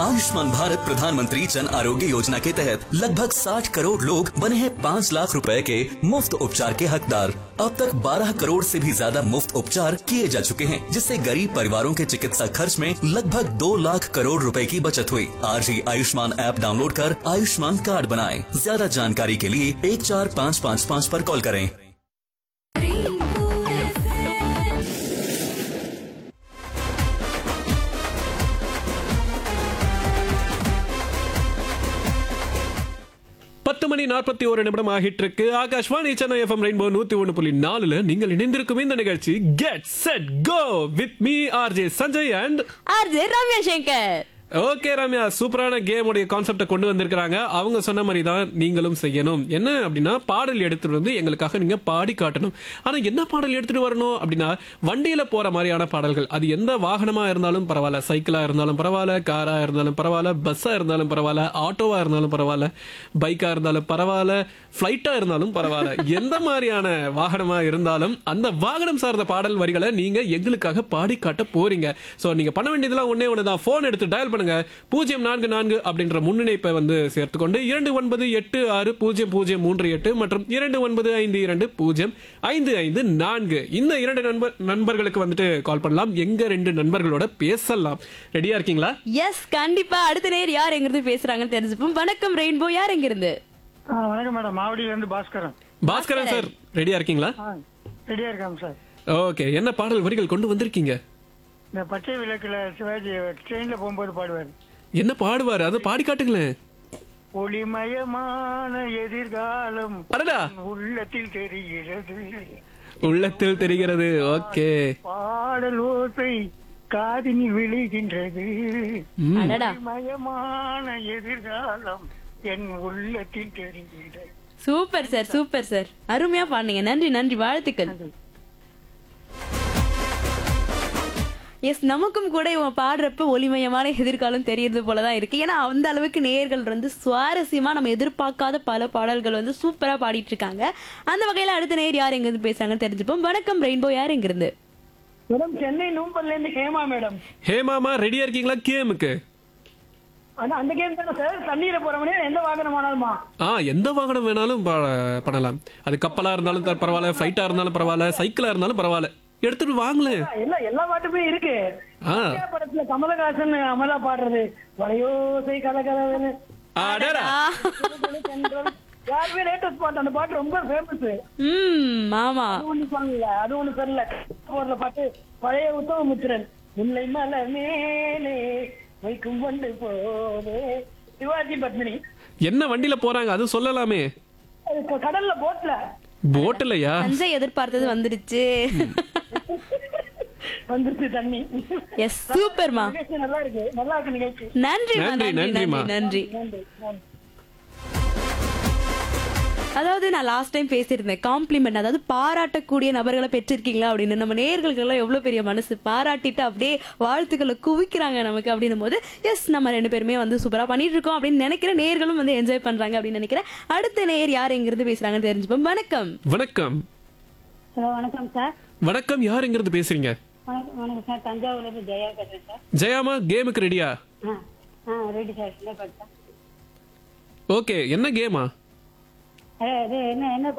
आयुष्मान भारत प्रधानमंत्री जन आरोग्य योजना के तहत लगभग 60 करोड़ लोग बने हैं 5 लाख रुपए के मुफ्त उपचार के हकदार अब तक 12 करोड़ से भी ज्यादा मुफ्त उपचार किए जा चुके हैं जिससे गरीब परिवारों के चिकित्सा खर्च में लगभग 2 लाख करोड़ रुपए की बचत हुई आज ही आयुष्मान ऐप डाउनलोड कर आयुष्मान कार्ड बनाएं ज्यादा जानकारी के लिए एक चार पाँच पाँच पाँच पर कॉल करें பத்து மணி நாற்பத்தி ஒரு நிமிடம் ஆகிட்டு இருக்கு ஆகாஷ்வாணி சென்னை எஃப்எம் ரெயின்போ நூத்தி ஒண்ணு புள்ளி நாலுல நீங்கள் இணைந்திருக்கும் இந்த நிகழ்ச்சி get set go with me RJ Sanjay and RJ Ramya Shankar okay Ramya சூப்பரான கேம் உடைய கான்செப்டை கொண்டு வந்திருக்காங்க அவங்க சொன்ன மாதிரி தான் நீங்களும் செய்யணும் என்ன அப்படின்னா பாடல் எடுத்துட்டு வந்து எங்களுக்காக நீங்க பாடி காட்டணும் ஆனா என்ன பாடல் எடுத்துட்டு வரணும் அப்படின்னா வண்டியில போற மாதிரியான பாடல்கள் அது எந்த வாகனமா இருந்தாலும் பரவாயில்ல சைக்கிளா இருந்தாலும் பரவாயில்ல காரா இருந்தாலும் பரவாயில்ல பஸ்ஸா இருந்தாலும் பரவாயில்ல ஆட்டோவா இருந்தாலும் பரவாயில்ல பைக்கா இருந்தாலும் பரவாயில்ல பிளைட்டா இருந்தாலும் பரவாயில்ல எந்த மாதிரியான வாகனமா இருந்தாலும் அந்த வாகனம் சார்ந்த பாடல் வரிகளை நீங்க எங்களுக்காக பாடி காட்ட போறீங்க சோ நீங்க பண்ண வேண்டியதெல்லாம் ஒண்ணே ஒண்ணுதான் போன் எடுத்து டயல் பண்ணுங்க பூஜ்ஜியம் நான்கு நான்கு அப்படின்ற முன்னிணைப்பை வந்து சேர்த்துக்கொண்டு இரண்டு ஒன்பது எட்டு ஆறு பூஜ்ஜியம் பூஜ்ஜியம் மூன்று எட்டு மற்றும் இரண்டு ஒன்பது ஐந்து இரண்டு பூஜ்ஜியம் ஐந்து ஐந்து நான்கு இந்த இரண்டு நண்பர் நண்பர்களுக்கு வந்துட்டு கால் பண்ணலாம் எங்க ரெண்டு நண்பர்களோட பேசலாம் ரெடியா இருக்கீங்களா எஸ் கண்டிப்பா அடுத்த நேர் யார் எங்கிருந்து பேசுறாங்கன்னு தெரிஞ்சுப்போம் வணக்கம் ரெயின்போ யார் எங்கிருந்து ஆ, வணக்கம் மேடம் மாவடியில இருந்து பாஸ்கரன் பாஸ்கரன் சார் ரெடியா இருக்கீங்களா ஆ, ரெடியா இருக்காங்க சார் ஓகே என்ன பாடல் வரிகள் கொண்டு வந்திருக்கீங்க இந்த பச்சை விளக்குல சிவாஜி ட்ரெயின்ல போகும்போது பாடுவார் என்ன பாடுவாரு அதை பாடி காட்டுங்களேன் ஒளிமயமான எதிர்காலம் அடடா உள்ளத்தில் தெரிகிறது உள்ளத்தில் தெரிகிறது ஓகே பாடல் ஓசை காதினில் விழுகின்றது அடடா ஒளிமயமான எதிர்காலம் என் உள்ளத்தில் தெரிகிறது சூப்பர் சார் சூப்பர் சார் அருமையா பாடுனீங்க நன்றி நன்றி வாழ்த்துக்கள் எஸ் நமக்கும் கூட இவன் பாடுறப்ப ஒளிமயமான எதிர்காலம் தெரியறது போலதான் இருக்கு ஏன்னா அந்த அளவுக்கு நேயர்கள் வந்து சுவாரஸ்யமா நம்ம எதிர்பார்க்காத பல பாடல்கள் வந்து சூப்பரா பாடிட்டு இருக்காங்க அந்த வகையில அடுத்த நேர் யார் எங்க இருந்து பேசுறாங்கன்னு தெரிஞ்சுப்போம் வணக்கம் ரெயின்போ யார் எங்க இருந்து மேடம் சென்னை நூம்பல்ல இருந்து ஹேமா மேடம் ஹேமாமா ரெடியா இருக்கீங்களா கேமுக்கு ஆனா அந்த கேம் தானே சார் தண்ணீரை போறவனே எந்த வாகனம் ஆனாலுமா ஆ எந்த வாகனம் வேணாலும் பா- பண்ணலாம் அது கப்பலா இருந்தாலும் த- பரவாயில்ல ஃபிளைட்டா இருந்தாலும் பரவாயில்ல சைக்கிளா இருந்தாலும் பரவாயில்ல எடுத்துட்டு வாங்களேன் எல்லா எல்லா பாட்டுமே இருக்கு ஆ இந்தியா படத்துல கமலஹாசன் அமலா பாடுறது வளையோசை கலகலன்னு அடடா யாருமே லேட்டஸ்ட் பாட்டு அந்த பாட்டு ரொம்ப ஃபேமஸ் ம் ஆமா அது ஒண்ணு சொல்லல அது ஒண்ணு சொல்லல போடுற பாட்டு பழைய உத்தம முத்திரன் முல்லை மலை மேலே வைக்கும் கொண்டு போவே சிவாஜி பத்மினி என்ன வண்டியில போறாங்க அது சொல்லலாமே அது இப்ப கடல்ல போட்ல போட்டலையா சஞ்சய் எதிர்பார்த்தது வந்துடுச்சு வந்துருச்சு தண்ணி எஸ் சூப்பர்மா நிகழ்ச்சி நல்லா இருக்கு நல்லா இருக்கு நிகழ்ச்சி நன்றிமா நன்றி, நன்றி நன்றி நன்றிம்மா. நன்றி நன்றி நன்றி அதாவது நான் லாஸ்ட் டைம் பேசியிருந்தேன் காம்ப்ளிமெண்ட் அதாவது பாராட்டக்கூடிய நபர்களை பெற்றிருக்கீங்களா அப்படின்னு நம்ம நேர்களுக்கெல்லாம் எவ்வளவு பெரிய மனசு பாராட்டிட்டு அப்படியே வாழ்த்துக்களை குவிக்கிறாங்க நமக்கு அப்படின்னும் போது எஸ் நம்ம ரெண்டு பேருமே வந்து சூப்பரா பண்ணிட்டு இருக்கோம் அப்படின்னு நினைக்கிற நேர்களும் வந்து என்ஜாய் பண்றாங்க அப்படின்னு நினைக்கிறேன் அடுத்த நேர் யார் எங்கிருந்து பேசுறாங்கன்னு தெரிஞ்சுப்போம் வணக்கம் வணக்கம் ஹலோ வணக்கம் சார் வணக்கம் யார் எங்கிருந்து பேசுறீங்க வணக்கம் வணக்கம் சார் தஞ்சாவூர்ல இருந்து ஜெயா பேசுறேன் சார் ஜெயாமா கேமுக்கு ரெடியா ஆ ஆ ரெடி சார் என்ன படிச்சா ஓகே என்ன கேமா இது என்ன என்ன